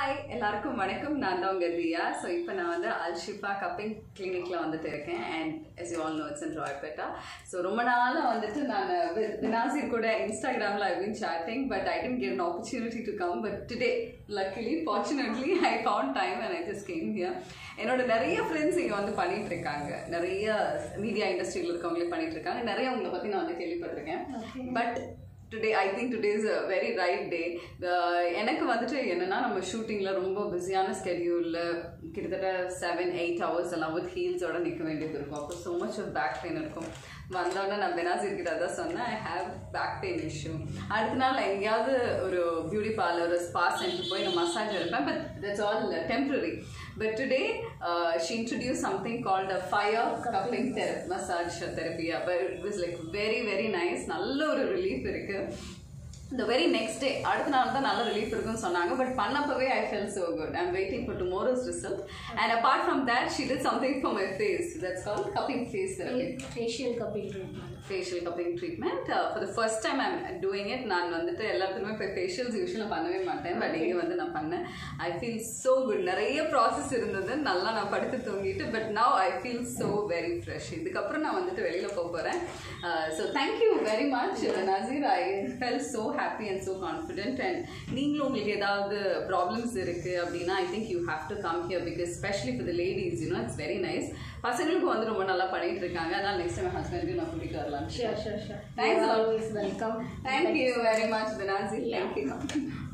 Hi எல்லாருக்கும் வணக்கம் நான் தான் உங்கள் ரியா ஸோ இப்போ நான் வந்து அல்ஷிஃபா கப்பிங் கிளினிக்கில் வந்துட்டு இருக்கேன் and as you all know it's in Royapettah so ரொம்ப நாளாக வந்துட்டு நான் வினாசிர் கூட இன்ஸ்டாகிராமில் I been chatting but I didn't get an opportunity to come but today luckily fortunately I found time and I just came here என்னோட நிறைய friends இங்கே வந்து பண்ணிட்டு இருக்காங்க நிறைய மீடியா இண்டஸ்ட்ரியில் இருக்கவங்களே பண்ணிட்டு இருக்காங்க நிறைய உங்களை பற்றி நான் வந்து கேள்விப்பட்டிருக்கேன் but today I think today is a very right day எனக்கு வந்துட்டு என்னன்னா நம்ம ஷூட்டிங்கில் ரொம்ப பிஸியான ஸ்கெடியூலில் கிட்டத்தட்ட செவன் எயிட் ஹவர்ஸ் எல்லாம் வித் ஹீல்ஸோட நிற்க வேண்டியது இருக்கும் அப்போ so much of back pain இருக்கும் வந்தோடனே நான் பெனாசிர் கிட்ட தான் சொன்னேன் I have back pain issue அடுத்த நாள் நான் எங்கேயாவது ஒரு பியூட்டி பார்லர் ஒரு ஸ்பா சென்டர் போய் நான் மசாஜ் எடுப்பேன் but that's all temporary but today she introduce something called a fire cupping massage therapy but it was like very very nice நல்ல ஒரு ரிலீஃப் இருக்கு இந்த வெரி நெக்ஸ்ட் டே அடுத்த நாள் தான் நல்ல ரிலீஃப் இருக்குன்னு சொன்னாங்க பட் பண்ணப்பவே I felt so good I'm waiting for tomorrow's result and apart from that she did something for my face that's call cupping face therapy facial cupping treatment facial cupping treatment for the first time I'm doing it நான் வந்துட்டு எல்லாத்துக்குமே இப்போ facials யூஸ்வலாக பண்ணவே மாட்டேன் but இங்கே வந்து நான் பண்ணேன் ஐ ஃபீல் ஸோ குட் நிறைய ப்ராசஸ் இருந்தது நல்லா நான் படுத்து தூங்கிட்டு but now I feel so very fresh இதுக்கப்புறம் நான் வந்துட்டு வெளியில் போக போகிறேன் so thank you very much Naseer I felt so happy and so confident and நீங்களும் உங்களுக்கு ஏதாவது ப்ராப்ளம்ஸ் இருக்குது அப்படின்னா I think you have to come here because specially for the ladies you know it's very nice பசங்களுக்கும் வந்து ரொம்ப நல்லா பண்ணிட்டு இருக்காங்க அதனால் நெக்ஸ்ட் டைம் ஹஸ்பண்டுக்கு நான் கூட்டிகிட்டு வரலாம் sure sure sure Thanks a lot. Always welcome Thank you very much, Binazi. Thank you.